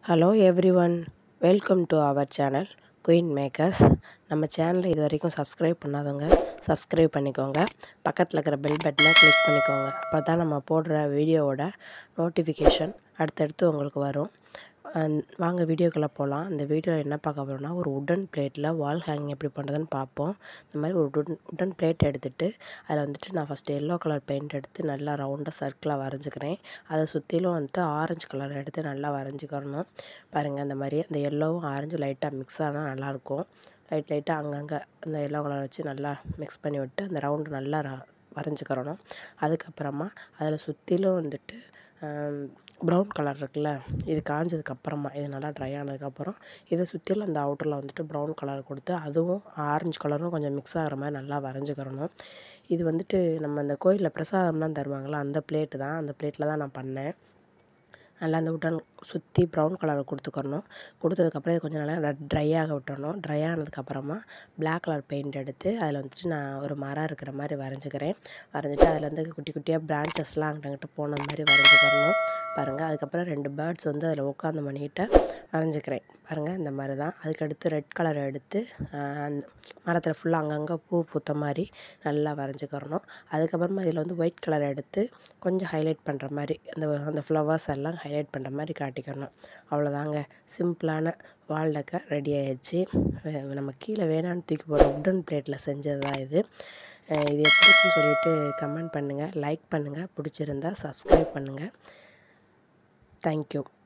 hello everyone welcome to our channel queen makers நம்ம சேனலை இது வரைக்கும் சப்ஸ்கிரைப் பண்ணாதவங்க சப்ஸ்கிரைப் பண்ணிக்கோங்க பக்கத்தில் இருக்கிற பெல் பட்டனை கிளிக் பண்ணிக்கோங்க அப்போ தான் நம்ம போடுற வீடியோவோட நோட்டிஃபிகேஷன் அடுத்தடுத்து உங்களுக்கு வரும் அஹ் வாங்க வீடியோக்குள்ளே போகலாம் இந்த வீடியோவில் என்ன பார்க்க போகிறோம்னா ஒரு உடன் பிளேட்டில் வால் ஹேங்கிங் எப்படி பண்ணுறதுன்னு பார்ப்போம் இந்த மாதிரி ஒரு உடன் உடன் பிளேட் எடுத்துகிட்டு அதில் வந்துட்டு நான் ஃபஸ்ட்டு எல்லோ கலர் பெயிண்ட் எடுத்து நல்லா ரவுண்டாக சர்க்கிளாக வரைஞ்சிக்கிறேன் அதை சுற்றிலும் வந்துட்டு ஆரஞ்சு கலர் எடுத்து நல்லா வரைஞ்சிக்கிறணும் பாருங்கள் அந்த மாதிரி அந்த எல்லோவும் ஆரஞ்சும் லைட்டாக மிக்ஸ் ஆனால் நல்லாயிருக்கும் லைட் லைட்டாக அங்கங்கே அந்த எல்லோ கலர் வச்சு நல்லா மிக்ஸ் பண்ணி விட்டு அந்த ரவுண்டு நல்லா ர- வரைஞ்சிக்கிறணும் அதுக்கப்புறமா அதில் சுற்றிலும் வந்துட்டு ப்ரௌன் கலர் இருக்குல்ல இது காஞ்சதுக்கப்புறமா இது நல்லா ட்ரை ஆனதுக்கப்புறம் இதை சுற்றிலும் அந்த அவுட்டரில் வந்துட்டு ப்ரௌன் கலர் கொடுத்து அதுவும் ஆரஞ்சு கலரும் கொஞ்சம் மிக்ஸ் ஆகிற மாதிரி நல்லா வரைஞ்சிக்கிறணும் இது வந்துட்டு நம்ம அந்த கோயிலில் பிரசாதம்லாம் தருவாங்கள்ல அந்த பிளேட்டு தான் அந்த பிளேட்டில் தான் நான் பண்ணேன் நல்லா அந்த உடன் சுற்றி ப்ரௌன் கலர் கொடுத்துக்கறணும் கொடுத்ததுக்கப்புறம் இது கொஞ்சம் நல்லா ட்ரை ஆக விட்டுறணும் ட்ரை ஆனதுக்கப்புறமா Black கலர் பெயிண்ட் எடுத்து அதில் வந்துட்டு நான் ஒரு மரம் இருக்கிற மாதிரி வரைஞ்சிக்கிறேன் வரைஞ்சிட்டு அதில் வந்து குட்டி குட்டியாக பிரான்ச்சஸ்லாம் அங்கிட்ட அங்கிட்ட போன மாதிரி வரைஞ்சிக்கிறணும் பாருங்கள் அதுக்கப்புறம் ரெண்டு பேர்ட்ஸ் வந்து அதில் உட்காந்து பண்ணிக்கிட்ட வரைஞ்சிக்கிறேன் பாருங்கள் இந்த மாதிரி தான் அதுக்கடுத்து ரெட் கலர் எடுத்து ஆஹ், அந்த மரத்தில் ஃபுல்லாக அங்கங்கே பூ பூத்த மாதிரி நல்லா வரைஞ்சிக்கிறணும் அதுக்கப்புறமா இதில் வந்து ஒயிட் கலர் எடுத்து கொஞ்சம் ஹைலைட் பண்ணுற மாதிரி அந்த அந்த ஃப்ளவர்ஸ் எல்லாம் ஹைலைட் பண்ணுற மாதிரி காட்டிக்கணும் அவ்வளோதாங்க சிம்பிளான வால் டெக்கர் ரெடி ஆயிடுச்சு வே- நம்ம கீழே வேணான்னு தூக்கி போகிற உடன் பிளேட்டில் செஞ்சது தான் இது அஹ் இது எப்படி இருக்குன்னு சொல்லிட்டு கமெண்ட் பண்ணுங்கள் லைக் பண்ணுங்கள் பிடிச்சிருந்தா சப்ஸ்கிரைப் பண்ணுங்கள் தேங்க்யூ